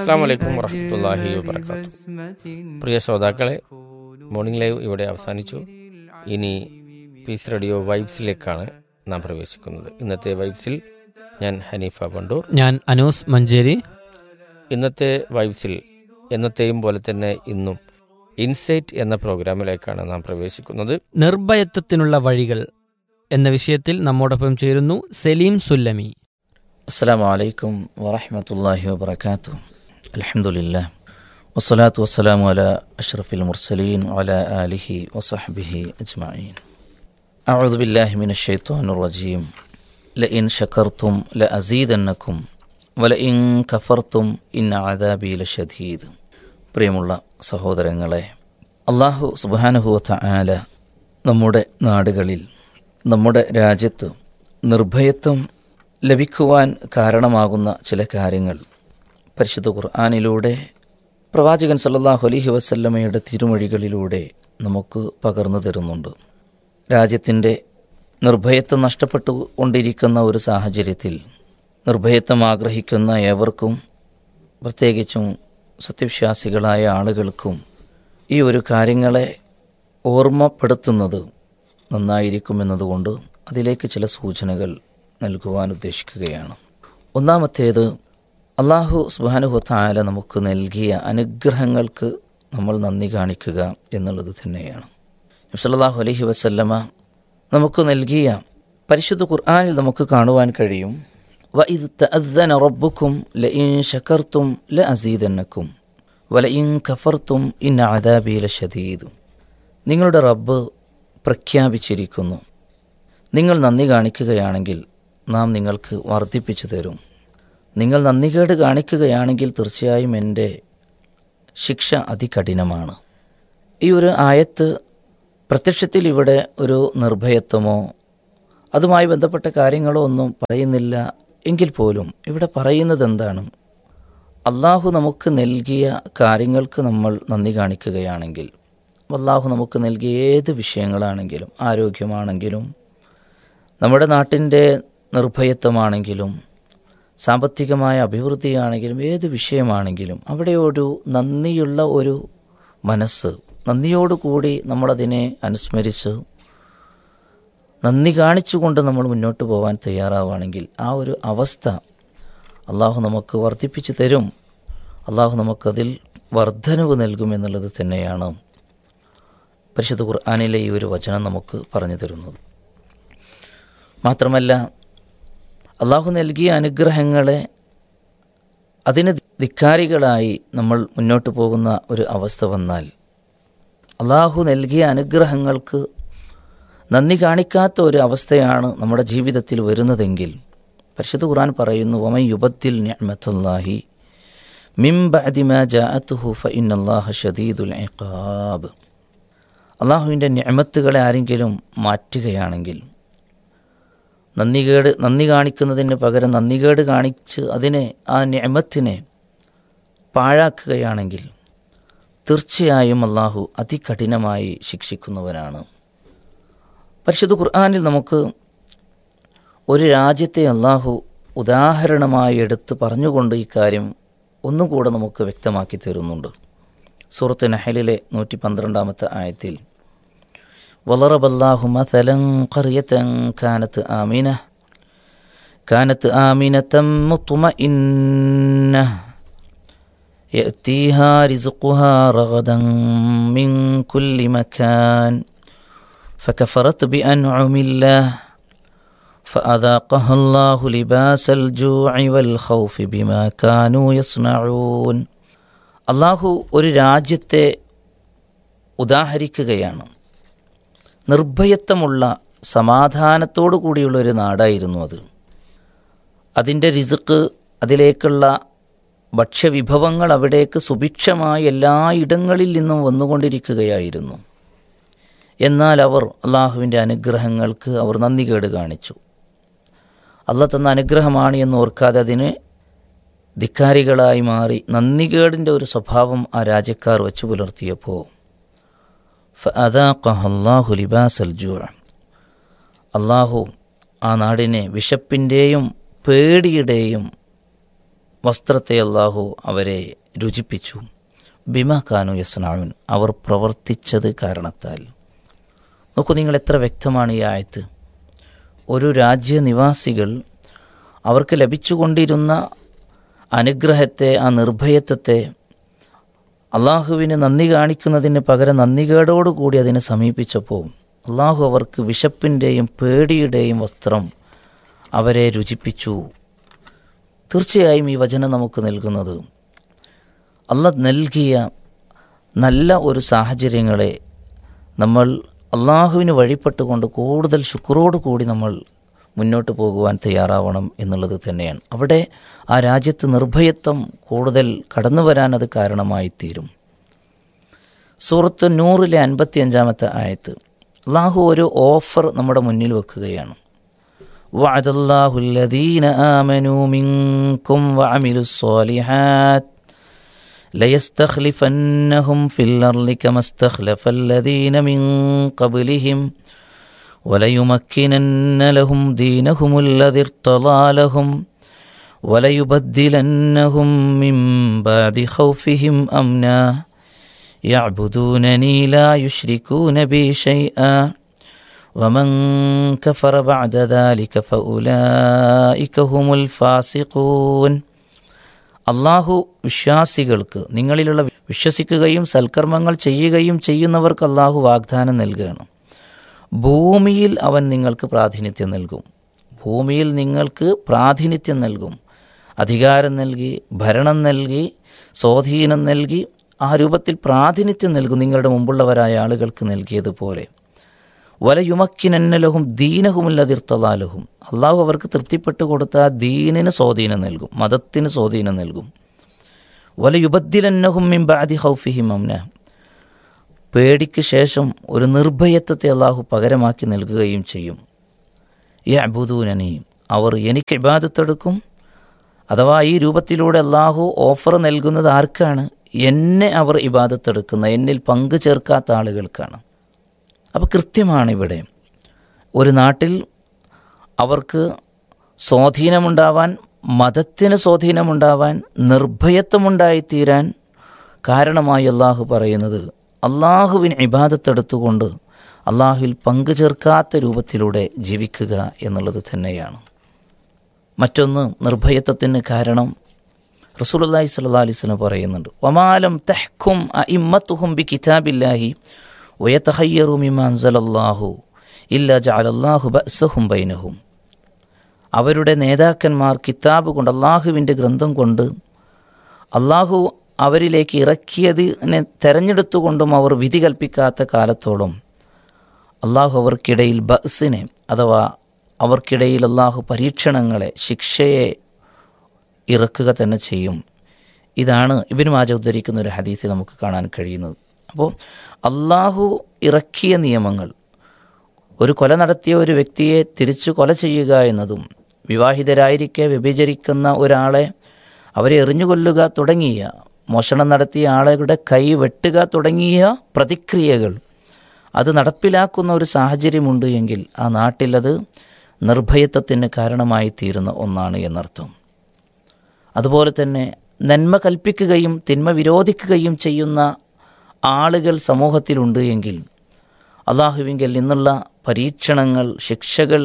അസ്സാം വലൈക്കും വറഹമത്തല്ലാഹി വബർക്കാത്തു പ്രിയ ശ്രോതാക്കളെ മോർണിംഗ് ലൈവ് ഇവിടെ അവസാനിച്ചു ഇനി പീസ് റേഡിയോ വൈബ്സിലേക്കാണ് നാം പ്രവേശിക്കുന്നത് ഇന്നത്തെ വൈബ്സിൽ ഞാൻ ഹനീഫ പണ്ടൂർ ഞാൻ അനൂസ് മഞ്ചേരി ഇന്നത്തെ വൈബ്സിൽ എന്നത്തെയും പോലെ തന്നെ ഇന്നും ഇൻസൈറ്റ് എന്ന പ്രോഗ്രാമിലേക്കാണ് നാം പ്രവേശിക്കുന്നത് നിർഭയത്വത്തിനുള്ള വഴികൾ എന്ന വിഷയത്തിൽ നമ്മോടൊപ്പം ചേരുന്നു സലീം സുല്ലമി السلام عليكم ورحمة الله وبركاته الحمد لله والصلاة والسلام على أشرف المرسلين وعلى آله وصحبه أجمعين أعوذ بالله من الشيطان الرجيم لئن شكرتم لأزيدنكم ولئن كفرتم إن عذابي لشديد പ്രിയമുള്ള സഹോദരങ്ങളെ അള്ളാഹു സുബാനുഹുവത്ത ആല നമ്മുടെ നാടുകളിൽ നമ്മുടെ രാജ്യത്ത് നിർഭയത്വം ലഭിക്കുവാൻ കാരണമാകുന്ന ചില കാര്യങ്ങൾ പരിശുദ്ധ ഖുർആാനിലൂടെ പ്രവാചകൻ സല്ലല്ലാഹു അലൈഹി വസല്ലമയുടെ തിരുമൊഴികളിലൂടെ നമുക്ക് പകർന്നു തരുന്നുണ്ട് രാജ്യത്തിൻ്റെ നിർഭയത്വം നഷ്ടപ്പെട്ടു കൊണ്ടിരിക്കുന്ന ഒരു സാഹചര്യത്തിൽ നിർഭയത്വം ആഗ്രഹിക്കുന്ന ഏവർക്കും പ്രത്യേകിച്ചും സത്യവിശ്വാസികളായ ആളുകൾക്കും ഈ ഒരു കാര്യങ്ങളെ ഓർമ്മപ്പെടുത്തുന്നത് നന്നായിരിക്കുമെന്നതുകൊണ്ട് അതിലേക്ക് ചില സൂചനകൾ നൽകുവാൻ ഉദ്ദേശിക്കുകയാണ് ഒന്നാമത്തേത് അള്ളാഹു സുബാനുഹത്തായാല നമുക്ക് നൽകിയ അനുഗ്രഹങ്ങൾക്ക് നമ്മൾ നന്ദി കാണിക്കുക എന്നുള്ളത് തന്നെയാണ് നബ്സല്ലാഹു അലഹി വസല്ലമ നമുക്ക് നൽകിയ പരിശുദ്ധ ഖുർആാനിൽ നമുക്ക് കാണുവാൻ കഴിയും വഇദ് തഅദ്ദന റബ്ബുക്കും ലഇൻ ശകർത്തും ലഅസീദന്നക്കും വലഇൻ കഫർത്തും ഇന്ന അദാബി ലശദീദ് നിങ്ങളുടെ റബ്ബ് പ്രഖ്യാപിച്ചിരിക്കുന്നു നിങ്ങൾ നന്ദി കാണിക്കുകയാണെങ്കിൽ നാം നിങ്ങൾക്ക് വർദ്ധിപ്പിച്ചു തരും നിങ്ങൾ നന്ദികേട് കാണിക്കുകയാണെങ്കിൽ തീർച്ചയായും എൻ്റെ ശിക്ഷ അതികഠിനമാണ് ഈ ഒരു ആയത്ത് പ്രത്യക്ഷത്തിൽ ഇവിടെ ഒരു നിർഭയത്വമോ അതുമായി ബന്ധപ്പെട്ട കാര്യങ്ങളോ ഒന്നും പറയുന്നില്ല എങ്കിൽ പോലും ഇവിടെ പറയുന്നത് എന്താണ് അള്ളാഹു നമുക്ക് നൽകിയ കാര്യങ്ങൾക്ക് നമ്മൾ നന്ദി കാണിക്കുകയാണെങ്കിൽ അള്ളാഹു നമുക്ക് നൽകിയ ഏത് വിഷയങ്ങളാണെങ്കിലും ആരോഗ്യമാണെങ്കിലും നമ്മുടെ നാട്ടിൻ്റെ നിർഭയത്വമാണെങ്കിലും സാമ്പത്തികമായ അഭിവൃദ്ധിയാണെങ്കിലും ഏത് വിഷയമാണെങ്കിലും അവിടെ ഒരു നന്ദിയുള്ള ഒരു മനസ്സ് നന്ദിയോടുകൂടി നമ്മളതിനെ അനുസ്മരിച്ച് നന്ദി കാണിച്ചുകൊണ്ട് നമ്മൾ മുന്നോട്ട് പോകാൻ തയ്യാറാവുകയാണെങ്കിൽ ആ ഒരു അവസ്ഥ അള്ളാഹു നമുക്ക് വർദ്ധിപ്പിച്ചു തരും അള്ളാഹു നമുക്കതിൽ വർധനവ് നൽകുമെന്നുള്ളത് തന്നെയാണ് പരിശുദ്ധ ഖുർആാനിലെ ഈ ഒരു വചനം നമുക്ക് പറഞ്ഞു തരുന്നത് മാത്രമല്ല അള്ളാഹു നൽകിയ അനുഗ്രഹങ്ങളെ അതിന് ധിക്കാരികളായി നമ്മൾ മുന്നോട്ട് പോകുന്ന ഒരു അവസ്ഥ വന്നാൽ അള്ളാഹു നൽകിയ അനുഗ്രഹങ്ങൾക്ക് നന്ദി കാണിക്കാത്ത ഒരു അവസ്ഥയാണ് നമ്മുടെ ജീവിതത്തിൽ വരുന്നതെങ്കിൽ പരിശുദ്ധ ഖുർആൻ പറയുന്നു വമൻ യുബത്തിൽ നിഅമത്തുല്ലാഹി മിം ബഅദി മാ ജാഅത്തുഹു ഫഇന്നല്ലാഹ ഷദീദുൽ ഇഖാബ് അള്ളാഹുവിൻ്റെ നിഅമത്തുകളെ ആരെങ്കിലും മാറ്റുകയാണെങ്കിൽ നന്ദികേട് നന്ദി കാണിക്കുന്നതിന് പകരം നന്ദികേട് കാണിച്ച് അതിനെ ആ നിയമത്തിനെ പാഴാക്കുകയാണെങ്കിൽ തീർച്ചയായും അള്ളാഹു അതികഠിനമായി ശിക്ഷിക്കുന്നവനാണ് പരിശുദ്ധ ഖുർആാനിൽ നമുക്ക് ഒരു രാജ്യത്തെ അള്ളാഹു ഉദാഹരണമായി എടുത്ത് പറഞ്ഞുകൊണ്ട് ഈ കാര്യം ഒന്നുകൂടെ നമുക്ക് വ്യക്തമാക്കി തരുന്നുണ്ട് സൂറത്ത് നഹലിലെ നൂറ്റി പന്ത്രണ്ടാമത്തെ ആയത്തിൽ وضرب الله مثلا قرية كانت آمنة كانت آمنة مطمئنة يأتيها رزقها رغدا من كل مكان فكفرت بأنعم الله فأذاقها الله لباس الجوع والخوف بما كانوا يصنعون അള്ളാഹു ഒരു രാജ്യത്തെ ഉദാഹരിക്കുകയാണ് നിർഭയത്വമുള്ള സമാധാനത്തോടു കൂടിയുള്ള ഒരു നാടായിരുന്നു അത് അതിൻ്റെ റിസുക്ക് അതിലേക്കുള്ള ഭക്ഷ്യവിഭവങ്ങൾ അവിടേക്ക് സുഭിക്ഷമായി എല്ലായിടങ്ങളിൽ നിന്നും വന്നുകൊണ്ടിരിക്കുകയായിരുന്നു എന്നാൽ അവർ അള്ളാഹുവിൻ്റെ അനുഗ്രഹങ്ങൾക്ക് അവർ നന്ദികേട് കാണിച്ചു അല്ല തന്ന അനുഗ്രഹമാണ് എന്ന് ഓർക്കാതെ അതിന് ധിക്കാരികളായി മാറി നന്ദികേടിൻ്റെ ഒരു സ്വഭാവം ആ രാജ്യക്കാർ വച്ചു പുലർത്തിയപ്പോൾ അള്ളാഹു ലിബാസൽ ജൂ അള്ളാഹു ആ നാടിനെ വിശപ്പിൻ്റെയും പേടിയുടെയും വസ്ത്രത്തെ അള്ളാഹു അവരെ രുചിപ്പിച്ചു ബിമ കാനു യസ്നാവുൻ അവർ പ്രവർത്തിച്ചത് കാരണത്താൽ നോക്കൂ നിങ്ങൾ എത്ര വ്യക്തമാണ് ഈ ആയത്ത് ഒരു രാജ്യനിവാസികൾ അവർക്ക് ലഭിച്ചുകൊണ്ടിരുന്ന അനുഗ്രഹത്തെ ആ നിർഭയത്വത്തെ അള്ളാഹുവിന് നന്ദി കാണിക്കുന്നതിന് പകരം നന്ദികേടോടുകൂടി അതിനെ സമീപിച്ചപ്പോൾ അള്ളാഹു അവർക്ക് വിശപ്പിൻ്റെയും പേടിയുടെയും വസ്ത്രം അവരെ രുചിപ്പിച്ചു തീർച്ചയായും ഈ വചനം നമുക്ക് നൽകുന്നത് അല്ല നൽകിയ നല്ല ഒരു സാഹചര്യങ്ങളെ നമ്മൾ അള്ളാഹുവിന് വഴിപ്പെട്ടുകൊണ്ട് കൂടുതൽ ശുക്രോട് കൂടി നമ്മൾ മുന്നോട്ട് പോകുവാൻ തയ്യാറാവണം എന്നുള്ളത് തന്നെയാണ് അവിടെ ആ രാജ്യത്ത് നിർഭയത്വം കൂടുതൽ കടന്നു വരാൻ അത് കാരണമായി തീരും സൂറത്ത് നൂറിലെ അൻപത്തി അഞ്ചാമത്തെ ആയത്ത് അള്ളാഹു ഒരു ഓഫർ നമ്മുടെ മുന്നിൽ വെക്കുകയാണ് وعد الله الذين آمنوا منكم وعملوا الصالحات ليستخلفنهم في الأرض كما استخلف الذين من قبلهم وليمكنن لهم دينهم الذي ارتضى لهم وليبدلنهم من بعد خوفهم أمنا يعبدونني لا يشركون بي شيئا ومن كفر بعد ذلك فأولئك هم الفاسقون അള്ളാഹു വിശ്വാസികൾക്ക് നിങ്ങളിലുള്ള വിശ്വസിക്കുകയും സൽക്കർമ്മങ്ങൾ ചെയ്യുകയും ചെയ്യുന്നവർക്ക് അള്ളാഹു വാഗ്ദാനം നൽകുകയാണ് ഭൂമിയിൽ അവൻ നിങ്ങൾക്ക് പ്രാതിനിധ്യം നൽകും ഭൂമിയിൽ നിങ്ങൾക്ക് പ്രാതിനിധ്യം നൽകും അധികാരം നൽകി ഭരണം നൽകി സ്വാധീനം നൽകി ആ രൂപത്തിൽ പ്രാതിനിധ്യം നൽകും നിങ്ങളുടെ മുമ്പുള്ളവരായ ആളുകൾക്ക് നൽകിയതുപോലെ വലയുമക്കിനന്നലഹും ദീനഹുമുല്ലതിർത്തലാലഹും അള്ളാഹു അവർക്ക് തൃപ്തിപ്പെട്ട് കൊടുത്ത ആ ദീനിന് സ്വാധീനം നൽകും മതത്തിന് സ്വാധീനം നൽകും വലയുബദ്ദിലന്നഹും മിംബാദി ഹൗഫിഹിം അമ്ന പേടിക്ക് ശേഷം ഒരു നിർഭയത്വത്തെ അള്ളാഹു പകരമാക്കി നൽകുകയും ചെയ്യും ഈ അബുദൂനനി അവർ എനിക്ക് ഇബാദത്തെടുക്കും അഥവാ ഈ രൂപത്തിലൂടെ അള്ളാഹു ഓഫർ നൽകുന്നത് ആർക്കാണ് എന്നെ അവർ ഇബാദത്തെടുക്കുന്ന എന്നിൽ പങ്കു ചേർക്കാത്ത ആളുകൾക്കാണ് അപ്പോൾ കൃത്യമാണ് ഇവിടെ ഒരു നാട്ടിൽ അവർക്ക് സ്വാധീനമുണ്ടാവാൻ മതത്തിന് സ്വാധീനമുണ്ടാവാൻ നിർഭയത്വമുണ്ടായിത്തീരാൻ കാരണമായി അള്ളാഹു പറയുന്നത് അള്ളാഹുവിന് ഇബാദത്തെടുത്തുകൊണ്ട് അള്ളാഹുവിൽ പങ്കു ചേർക്കാത്ത രൂപത്തിലൂടെ ജീവിക്കുക എന്നുള്ളത് തന്നെയാണ് മറ്റൊന്ന് നിർഭയത്വത്തിന് കാരണം റസൂലുള്ളാഹി സ്വല്ലല്ലാഹി അലൈഹി വസല്ലം പറയുന്നുണ്ട് വമാലം തഹ്കും അഇമ്മത്തുഹും ബി കിതാബില്ലാഹി വയതഖയ്യറു മിമ്മ അൻസലല്ലാഹു ഇല്ല ജഅലല്ലാഹു ബഅസഹും ബൈനഹും അവരുടെ നേതാക്കന്മാർ കിതാബ് കൊണ്ട് അള്ളാഹുവിൻ്റെ ഗ്രന്ഥം കൊണ്ട് അള്ളാഹു അവരിലേക്ക് ഇറക്കിയതിനെ തെരഞ്ഞെടുത്തുകൊണ്ടും അവർ വിധി കൽപ്പിക്കാത്ത കാലത്തോളം അള്ളാഹു അവർക്കിടയിൽ ബസിനെ അഥവാ അവർക്കിടയിൽ അള്ളാഹു പരീക്ഷണങ്ങളെ ശിക്ഷയെ ഇറക്കുക തന്നെ ചെയ്യും ഇതാണ് ഇബിൻ മാജ ഉദ്ധരിക്കുന്ന ഒരു ഹദീസിൽ നമുക്ക് കാണാൻ കഴിയുന്നത് അപ്പോൾ അള്ളാഹു ഇറക്കിയ നിയമങ്ങൾ ഒരു കൊല നടത്തിയ ഒരു വ്യക്തിയെ തിരിച്ചു കൊല ചെയ്യുക എന്നതും വിവാഹിതരായിരിക്കെ വ്യഭിചരിക്കുന്ന ഒരാളെ അവരെ എറിഞ്ഞുകൊല്ലുക തുടങ്ങിയ മോഷണം നടത്തിയ ആളുകളുടെ കൈ വെട്ടുക തുടങ്ങിയ പ്രതിക്രിയകൾ അത് നടപ്പിലാക്കുന്ന ഒരു സാഹചര്യമുണ്ട് എങ്കിൽ ആ നാട്ടിലത് നിർഭയത്വത്തിന് കാരണമായി തീരുന്ന ഒന്നാണ് എന്നർത്ഥം അതുപോലെ തന്നെ നന്മ കൽപ്പിക്കുകയും തിന്മ വിരോധിക്കുകയും ചെയ്യുന്ന ആളുകൾ സമൂഹത്തിലുണ്ട് എങ്കിൽ അള്ളാഹുവിങ്കിൽ നിന്നുള്ള പരീക്ഷണങ്ങൾ ശിക്ഷകൾ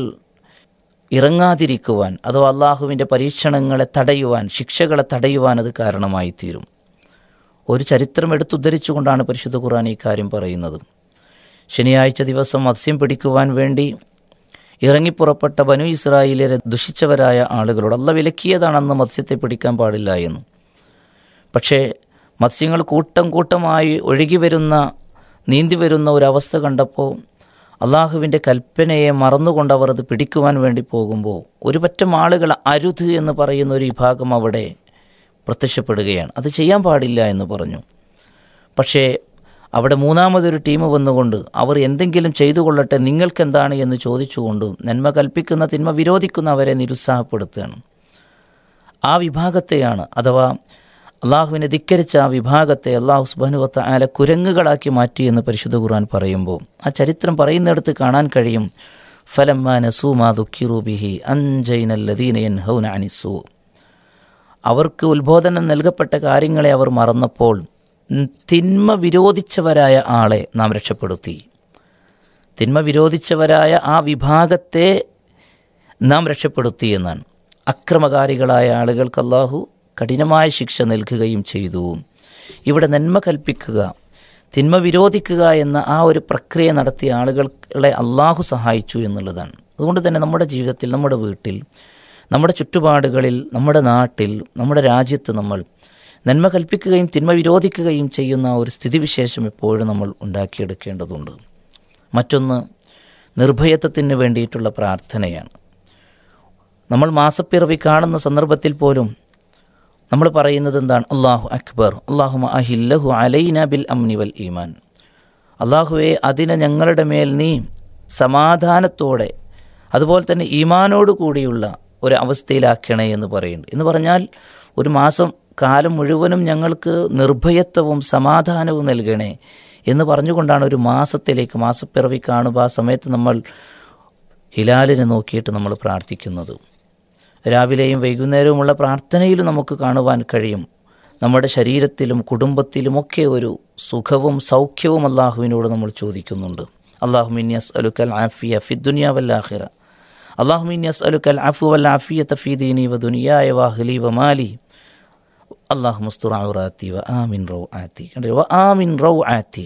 ഇറങ്ങാതിരിക്കുവാൻ അഥവാ അള്ളാഹുവിൻ്റെ പരീക്ഷണങ്ങളെ തടയുവാൻ ശിക്ഷകളെ തടയുവാൻ അത് കാരണമായി തീരും ഒരു ചരിത്രം എടുത്തുദ്ധരിച്ചുകൊണ്ടാണ് പരിശുദ്ധ ഖുർആൻ ഈ കാര്യം പറയുന്നത് ശനിയാഴ്ച ദിവസം മത്സ്യം പിടിക്കുവാൻ വേണ്ടി ഇറങ്ങിപ്പുറപ്പെട്ട ബനു ഇസ്രായേലിലെ ദുഷിച്ചവരായ ആളുകളോട് അല്ല വിലക്കിയതാണെന്ന് മത്സ്യത്തെ പിടിക്കാൻ പാടില്ല എന്ന് പക്ഷേ മത്സ്യങ്ങൾ കൂട്ടം കൂട്ടമായി ഒഴുകി വരുന്ന നീന്തി വരുന്ന ഒരവസ്ഥ കണ്ടപ്പോൾ അള്ളാഹുവിൻ്റെ കൽപ്പനയെ മറന്നുകൊണ്ട് അവർ അത് പിടിക്കുവാൻ വേണ്ടി പോകുമ്പോൾ ഒരു പറ്റം ആളുകൾ അരുത് എന്ന് പറയുന്ന ഒരു വിഭാഗം അവിടെ പ്രത്യക്ഷപ്പെടുകയാണ് അത് ചെയ്യാൻ പാടില്ല എന്ന് പറഞ്ഞു പക്ഷേ അവിടെ മൂന്നാമതൊരു ടീം വന്നുകൊണ്ട് അവർ എന്തെങ്കിലും ചെയ്തു കൊള്ളട്ടെ നിങ്ങൾക്കെന്താണ് എന്ന് ചോദിച്ചുകൊണ്ട് നന്മ കൽപ്പിക്കുന്ന തിന്മ വിരോധിക്കുന്ന അവരെ നിരുത്സാഹപ്പെടുത്തുകയാണ് ആ വിഭാഗത്തെയാണ് അഥവാ അള്ളാഹുവിനെ ധിക്കരിച്ച ആ വിഭാഗത്തെ അള്ളാഹു സുബാനുവത്ത ആല കുരങ്ങുകളാക്കി മാറ്റി എന്ന് പരിശുദ്ധ ഖുർആൻ പറയുമ്പോൾ ആ ചരിത്രം പറയുന്നിടത്ത് കാണാൻ കഴിയും ഫലമ്മ നസൂമാ ദുഃഖിറൂബിഹി അൻജൈനല്ലദീന യൻഹൗന അനിസൂ അവർക്ക് ഉത്ബോധനം നൽകപ്പെട്ട കാര്യങ്ങളെ അവർ മറന്നപ്പോൾ ഉം, തിന്മ വിരോധിച്ചവരായ ആളെ നാം രക്ഷപ്പെടുത്തി തിന്മ വിരോധിച്ചവരായ ആ വിഭാഗത്തെ നാം രക്ഷപ്പെടുത്തി എന്നാണ് അക്രമകാരികളായ ആളുകൾക്ക് അള്ളാഹു കഠിനമായ ശിക്ഷ നൽകുകയും ചെയ്തു ഇവിടെ നന്മ കൽപ്പിക്കുക തിന്മ വിരോധിക്കുക എന്ന ആ ഒരു പ്രക്രിയ നടത്തിയ ആളുകളെ അള്ളാഹു സഹായിച്ചു എന്നുള്ളതാണ് അതുകൊണ്ട് തന്നെ നമ്മുടെ ജീവിതത്തിൽ നമ്മുടെ വീട്ടിൽ നമ്മുടെ ചുറ്റുപാടുകളിൽ നമ്മുടെ നാട്ടിൽ നമ്മുടെ രാജ്യത്ത് നമ്മൾ നന്മ കൽപ്പിക്കുകയും തിന്മ വിരോധിക്കുകയും ചെയ്യുന്ന ഒരു സ്ഥിതിവിശേഷം എപ്പോഴും നമ്മൾ ഉണ്ടാക്കിയെടുക്കേണ്ടതുണ്ട് മറ്റൊന്ന് നിർഭയത്വത്തിന് വേണ്ടിയിട്ടുള്ള പ്രാർത്ഥനയാണ് നമ്മൾ മാസപ്പിറവി കാണുന്ന സന്ദർഭത്തിൽ പോലും നമ്മൾ പറയുന്നത് എന്താണ് അള്ളാഹു അക്ബർ അള്ളാഹു അഹില്ലഹു അലൈന ബിൽ അംനി വൽ ഈമാൻ അള്ളാഹുവെ അതിനെ ഞങ്ങളുടെ മേൽ നീ സമാധാനത്തോടെ അതുപോലെ തന്നെ ഈമാനോട് കൂടിയുള്ള ഒരു അവസ്ഥയിലാക്കണേ എന്ന് പറയുന്നുണ്ട് എന്ന് പറഞ്ഞാൽ ഒരു മാസം കാലം മുഴുവനും ഞങ്ങൾക്ക് നിർഭയത്വവും സമാധാനവും നൽകണേ എന്ന് പറഞ്ഞുകൊണ്ടാണ് ഒരു മാസത്തിലേക്ക് മാസപ്പിറവി കാണുമ്പോൾ ആ സമയത്ത് നമ്മൾ ഹിലാലിനെ നോക്കിയിട്ട് നമ്മൾ പ്രാർത്ഥിക്കുന്നത് രാവിലെയും വൈകുന്നേരവുമുള്ള പ്രാർത്ഥനയിൽ നമുക്ക് കാണുവാൻ കഴിയും നമ്മുടെ ശരീരത്തിലും കുടുംബത്തിലുമൊക്കെ ഒരു സുഖവും സൗഖ്യവും അള്ളാഹുവിനോട് നമ്മൾ ചോദിക്കുന്നുണ്ട് അള്ളാഹു മിന്യസ് അലുക്കൽ ആഫിയ ഫി ദുനിയ വല്ലാഹിറ അള്ളാഹു മിന്യസ് അലുക്കൽ ആഫു വല്ല ആഫിയ തഫീദീനി വ ദുനിയായ വാഹലി വ മാലി അള്ളാഹു മുസ്തുർ ഔറാത്തി വ ആമിൻ റൗ ആത്തി കണ്ടില്ലേ? വ ആമിൻ റൗ ആത്തി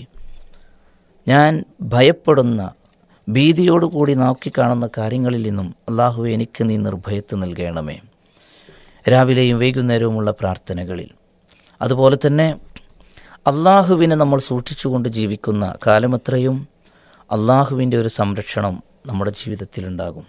ഞാൻ ഭയപ്പെടുന്ന ഭീതിയോടുകൂടി നോക്കിക്കാണുന്ന കാര്യങ്ങളിൽ നിന്നും അള്ളാഹു എനിക്ക് നീ നിർഭയത്ത് നൽകണമേ രാവിലെയും വൈകുന്നേരവുമുള്ള പ്രാർത്ഥനകളിൽ അതുപോലെ തന്നെ അള്ളാഹുവിനെ നമ്മൾ സൂക്ഷിച്ചുകൊണ്ട് ജീവിക്കുന്ന കാലമത്രയും അള്ളാഹുവിൻ്റെ ഒരു സംരക്ഷണം നമ്മുടെ ജീവിതത്തിലുണ്ടാകും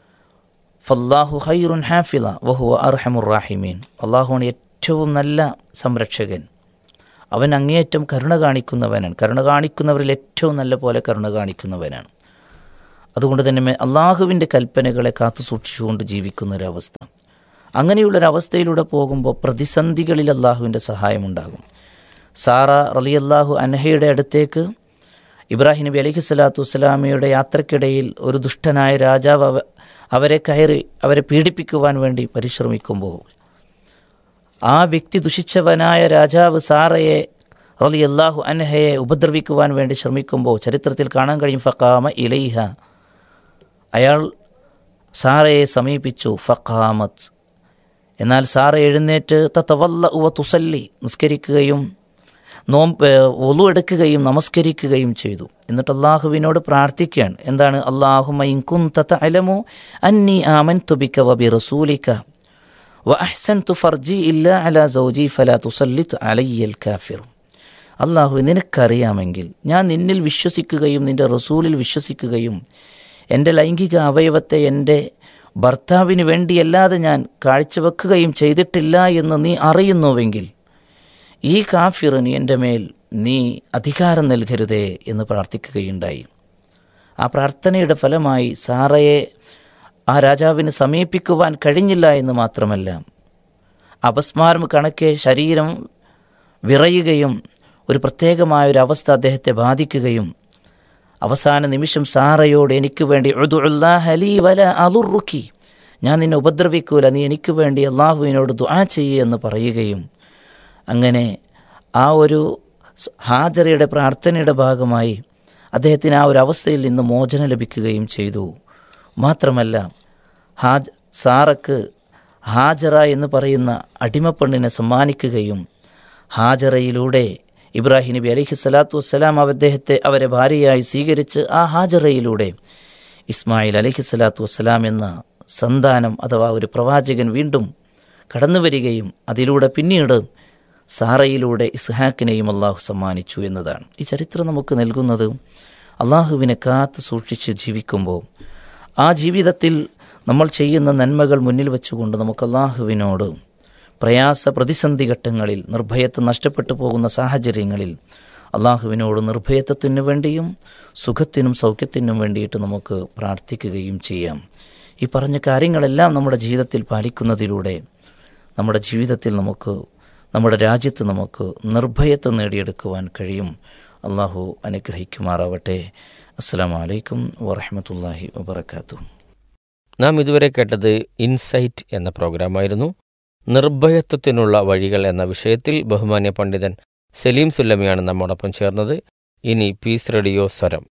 ഫല്ലാഹു ഹൈറുൻ ഹാഫില വഹുവ അർഹമുർ റാഹിമീൻ അള്ളാഹുവാണ് ഏറ്റവും നല്ല സംരക്ഷകൻ അവൻ അങ്ങേയറ്റം കരുണ കാണിക്കുന്നവനാണ് കരുണ കാണിക്കുന്നവരിൽ ഏറ്റവും നല്ല പോലെ കരുണ കാണിക്കുന്നവനാണ് അതുകൊണ്ട് തന്നെ മേ- അള്ളാഹുവിൻ്റെ കൽപ്പനകളെ കാത്തു സൂക്ഷിച്ചുകൊണ്ട് ജീവിക്കുന്ന ഒരവസ്ഥ അങ്ങനെയുള്ളൊരവസ്ഥയിലൂടെ പോകുമ്പോൾ പ്രതിസന്ധികളിൽ അള്ളാഹുവിൻ്റെ സഹായമുണ്ടാകും സാറ റലിയല്ലാഹു അൻഹയുടെ അടുത്തേക്ക് ഇബ്രാഹിം നബി അലൈഹി സ്വലാത്തു വസ്സലാമയുടെ യാത്രക്കിടയിൽ ഒരു ദുഷ്ടനായ രാജാവ് അവ- അവരെ കയറി അവരെ പീഡിപ്പിക്കുവാൻ വേണ്ടി പരിശ്രമിക്കുമ്പോൾ ആ വ്യക്തി ദുഷിച്ചവനായ രാജാവ് സാറയെ റലി അള്ളാഹു അൻഹയെ ഉപദ്രവിക്കുവാൻ വേണ്ടി ശ്രമിക്കുമ്പോൾ ചരിത്രത്തിൽ കാണാൻ കഴിയും ഫക്കാമ ഇലൈഹ അയാൾ സാറയെ സമീപിച്ചു ഫക്കാമത്ത് എന്നാൽ സാറ എഴുന്നേറ്റ് തത്തവല്ല ഉവ തുസല്ലി നിസ്കരിക്കുകയും നോമ്പ് ഒലു എടുക്കുകയും നമസ്കരിക്കുകയും ചെയ്തു എന്നിട്ട് അള്ളാഹുവിനോട് പ്രാർത്ഥിക്കുകയാണ് എന്താണ് അള്ളാഹുമ ഇൻകുൻ തത്ത അലമു അന്നി ആമൻ തുബിക്ക വബി റസൂലിക്ക വ അഹ്സൻ തു ഫർജി ഇല്ല അല സൗജി ഫല തുസല്ലിത്ത് അലയ്യൽ കാഫിർ അള്ളാഹു നിനക്കറിയാമെങ്കിൽ ഞാൻ നിന്നിൽ വിശ്വസിക്കുകയും നിന്റെ റസൂലിൽ വിശ്വസിക്കുകയും എൻ്റെ ലൈംഗിക അവയവത്തെ എൻ്റെ ഭർത്താവിന് വേണ്ടിയല്ലാതെ ഞാൻ കാഴ്ചവെക്കുകയും ചെയ്തിട്ടില്ല എന്ന് നീ അറിയുന്നുവെങ്കിൽ ഈ കാഫിറിന് എൻ്റെ മേൽ നീ അധികാരം നൽകരുതേ എന്ന് പ്രാർത്ഥിക്കുകയുണ്ടായി ആ പ്രാർത്ഥനയുടെ ഫലമായി സാറയെ ആ രാജാവിന് സമീപിക്കുവാൻ കഴിഞ്ഞില്ല എന്ന് മാത്രമല്ല അപസ്മാരം കണക്കെ ശരീരം വിറയുകയും ഒരു പ്രത്യേകമായ ഒരു അവസ്ഥ അദ്ദേഹത്തെ ബാധിക്കുകയും അവസാന നിമിഷം സാറയോട് എനിക്ക് വേണ്ടി ഉദുല്ലാഹലി വല അലുറുക്കി ഞാൻ നിന്നെ ഉപദ്രവിക്കൂല നീ എനിക്ക് വേണ്ടി അള്ളാഹുവിനോട് ദുആ ചെയ്യേ എന്ന് പറയുകയും അങ്ങനെ ആ ഒരു സ് ഹാജറയുടെ പ്രാർത്ഥനയുടെ ഭാഗമായി അദ്ദേഹത്തിന് ആ ഒരു അവസ്ഥയിൽ നിന്ന് മോചനം ലഭിക്കുകയും ചെയ്തു മാത്രമല്ല ഹാജ് സാറക്ക് ഹാജറ എന്ന് പറയുന്ന അടിമപ്പെണ്ണിനെ സമ്മാനിക്കുകയും ഹാജറയിലൂടെ ഇബ്രാഹിം നബി അലൈഹി സ്വലാത്തു വസ്സലാം അദ്ദേഹത്തെ അവരെ ഭാര്യയായി സ്വീകരിച്ച് ആ ഹാജറയിലൂടെ ഇസ്മായിൽ അലൈഹി സ്വലാത്തു വസ്സലാം എന്ന സന്താനം അഥവാ ഒരു പ്രവാചകൻ വീണ്ടും കടന്നു വരികയും അതിലൂടെ പിന്നീട് സാറയിലൂടെ ഇസ്ഹാക്കിനെയും അള്ളാഹു സമ്മാനിച്ചു എന്നതാണ് ഈ ചരിത്രം നമുക്ക് നൽകുന്നത് അള്ളാഹുവിനെ കാത്ത് സൂക്ഷിച്ച് ജീവിക്കുമ്പോൾ ആ ജീവിതത്തിൽ നമ്മൾ ചെയ്യുന്ന നന്മകൾ മുന്നിൽ വെച്ചുകൊണ്ട് നമുക്ക് അള്ളാഹുവിനോട് പ്രയാസ പ്രതിസന്ധി ഘട്ടങ്ങളിൽ നിർഭയത്വം നഷ്ടപ്പെട്ടു പോകുന്ന സാഹചര്യങ്ങളിൽ അള്ളാഹുവിനോട് നിർഭയത്വത്തിനു വേണ്ടിയും സുഖത്തിനും സൗഖ്യത്തിനും വേണ്ടിയിട്ട് നമുക്ക് പ്രാർത്ഥിക്കുകയും ചെയ്യാം ഈ പറഞ്ഞ കാര്യങ്ങളെല്ലാം നമ്മുടെ ജീവിതത്തിൽ പാലിക്കുന്നതിലൂടെ നമ്മുടെ ജീവിതത്തിൽ നമുക്ക് നമ്മുടെ രാജ്യത്ത് നമുക്ക് നിർഭയത്വം നേടിയെടുക്കുവാൻ കഴിയും അള്ളാഹു അനുഗ്രഹിക്കുമാറാവട്ടെ അസ്സാം വലൈക്കും വറഹമത്തല്ലാഹി വബർക്കാത്തു നാം ഇതുവരെ കേട്ടത് ഇൻസൈറ്റ് എന്ന പ്രോഗ്രാമായിരുന്നു നിർഭയത്വത്തിനുള്ള വഴികൾ എന്ന വിഷയത്തിൽ ബഹുമാന്യ പണ്ഡിതൻ സലീം സുല്ലമിയാണ് നമ്മോടൊപ്പം ചേർന്നത് ഇനി പീസ് റേഡിയോ സ്വരം